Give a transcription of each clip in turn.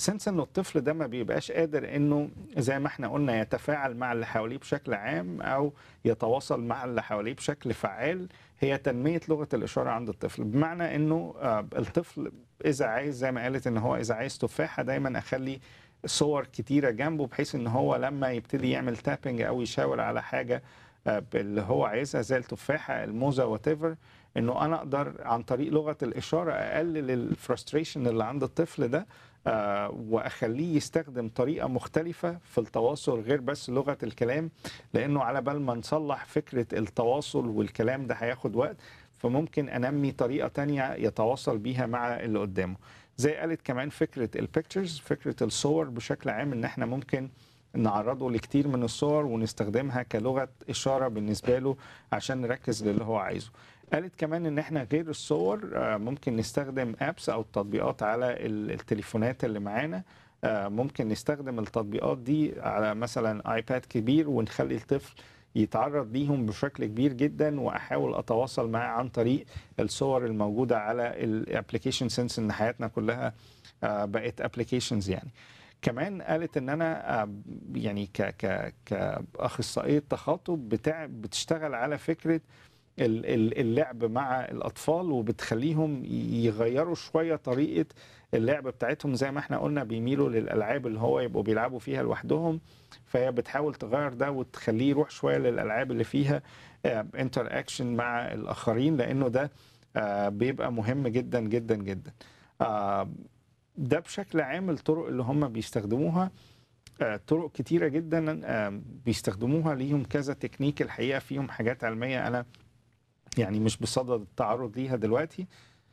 سنس انه الطفل ده ما بيبقاش قادر انه زي ما احنا قلنا يتفاعل مع اللي حواليه بشكل عام او يتواصل مع اللي حواليه بشكل فعال هي تنميه لغه الاشاره عند الطفل بمعنى انه آه، الطفل اذا عايز زي ما قالت ان هو اذا عايز تفاحه دايما اخلي صور كتيره جنبه بحيث ان هو لما يبتدي يعمل تابنج او يشاور على حاجه آه، اللي هو عايزها زي التفاحه الموزه وات انه انا اقدر عن طريق لغه الاشاره اقلل الفرستريشن اللي عند الطفل ده آه، واخليه يستخدم طريقه مختلفه في التواصل غير بس لغه الكلام لانه على بال ما نصلح فكره التواصل والكلام ده هياخد وقت فممكن انمي طريقه تانية يتواصل بيها مع اللي قدامه زي قالت كمان فكره البيكتشرز فكره الصور بشكل عام ان احنا ممكن نعرضه لكتير من الصور ونستخدمها كلغه اشاره بالنسبه له عشان نركز للي هو عايزه قالت كمان ان احنا غير الصور آه، ممكن نستخدم ابس او تطبيقات على ال- التليفونات اللي معانا آه، ممكن نستخدم التطبيقات دي على مثلا ايباد كبير ونخلي الطفل يتعرض ليهم بشكل كبير جدا واحاول اتواصل معاه عن طريق الصور الموجوده على الابلكيشن سنس ان حياتنا كلها آه، بقت ابلكيشنز يعني كمان قالت ان انا آه، يعني ك ك كاخصائيه تخاطب بتاع بتشتغل على فكره ال- ال- اللعب مع الاطفال وبتخليهم يغيروا شويه طريقه اللعب بتاعتهم زي ما احنا قلنا بيميلوا للالعاب اللي هو يبقوا بيلعبوا فيها لوحدهم فهي بتحاول تغير ده وتخليه يروح شويه للالعاب اللي فيها انتر اكشن مع الاخرين لانه ده آه، بيبقى مهم جدا جدا جدا آه، ده بشكل عام الطرق اللي هم بيستخدموها آه، طرق كتيره جدا آه، بيستخدموها ليهم كذا تكنيك الحقيقه فيهم حاجات علميه انا يعني مش بصدد التعرض ليها دلوقتي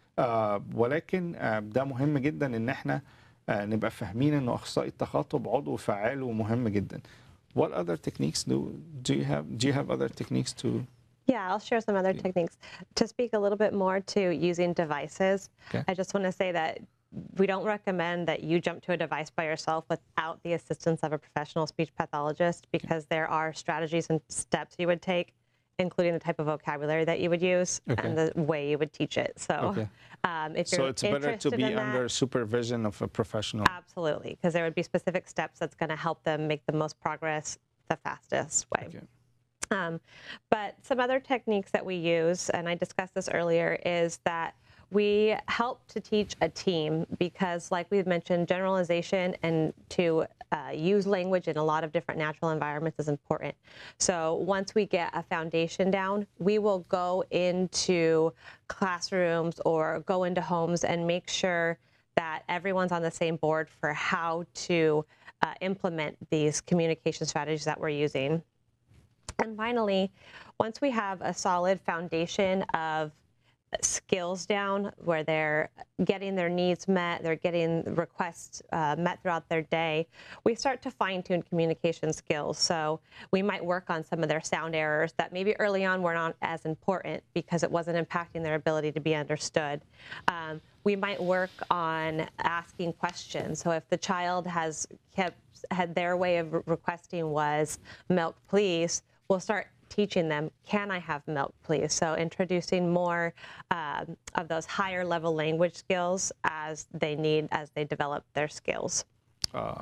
آه، ولكن آه، ده مهم جدا ان احنا آه، نبقى فاهمين انه اخصائي التخاطب عضو فعال ومهم جدا. What other techniques do do you have? Do you have other techniques to? Yeah, I'll share some other techniques. To speak a little bit more to using devices, Okay. I just want to say that we don't recommend that you jump to a device by yourself without the assistance of a professional speech pathologist because there are strategies and steps you would take, including the type of vocabulary that you would use Okay. and the way you would teach it. So, Okay. um, if So you're it's better to interested be in that, under supervision of a professional. absolutely, because there would be specific steps that's going to help them make the most progress the fastest way. Okay. Um, but some other techniques that we use, and I discussed this earlier, is that we help to teach a team because, like we've mentioned, generalization and to uh, use language in a lot of different natural environments is important. So once we get a foundation down, we will go into classrooms or go into homes and make sure that everyone's on the same board for how to uh, implement these communication strategies that we're using. And finally, once we have a solid foundation of skills down where they're getting their needs met, they're getting requests uh, met throughout their day, we start to fine tune communication skills. So we might work on some of their sound errors that maybe early on were not as important because it wasn't impacting their ability to be understood. Um, we might work on asking questions. So if the child has kept had their way of re- requesting was milk, please, we'll start teaching them, can I have milk, please? So introducing more um, of those higher level language skills as they need as they develop their skills. آه.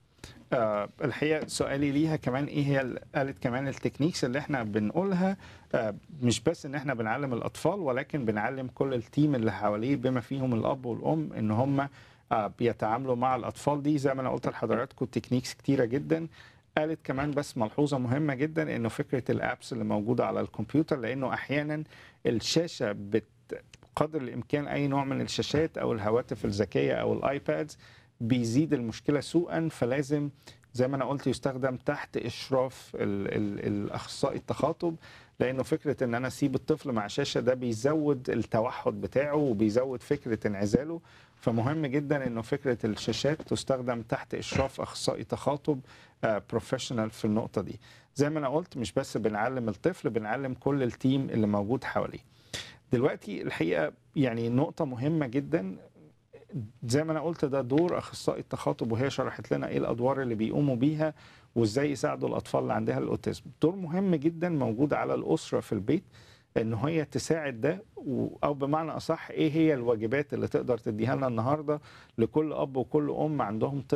آه الحقيقه سؤالي ليها كمان ايه هي ال- قالت كمان التكنيكس اللي احنا بنقولها آه مش بس ان احنا بنعلم الاطفال ولكن بنعلم كل التيم اللي حواليه بما فيهم الاب والام ان هم آه بيتعاملوا مع الاطفال دي زي ما انا قلت لحضراتكم تكنيكس كتيره جدا قالت كمان بس ملحوظه مهمه جدا انه فكره الابس اللي موجوده على الكمبيوتر لانه احيانا الشاشه بت قدر الامكان اي نوع من الشاشات او الهواتف الذكيه او الايبادز بيزيد المشكله سوءا فلازم زي ما انا قلت يستخدم تحت اشراف ال ال الاخصائي التخاطب لانه فكره ان انا اسيب الطفل مع شاشه ده بيزود التوحد بتاعه وبيزود فكره انعزاله فمهم جدا انه فكره الشاشات تستخدم تحت اشراف اخصائي تخاطب بروفيشنال في النقطه دي زي ما انا قلت مش بس بنعلم الطفل بنعلم كل التيم اللي موجود حواليه دلوقتي الحقيقه يعني نقطه مهمه جدا زي ما انا قلت ده دور اخصائي التخاطب وهي شرحت لنا ايه الادوار اللي بيقوموا بيها وازاي يساعدوا الاطفال اللي عندها الاوتيزم دور مهم جدا موجود على الاسره في البيت ان هي تساعد ده و- او بمعنى اصح ايه هي الواجبات اللي تقدر تديها لنا النهارده لكل اب وكل ام عندهم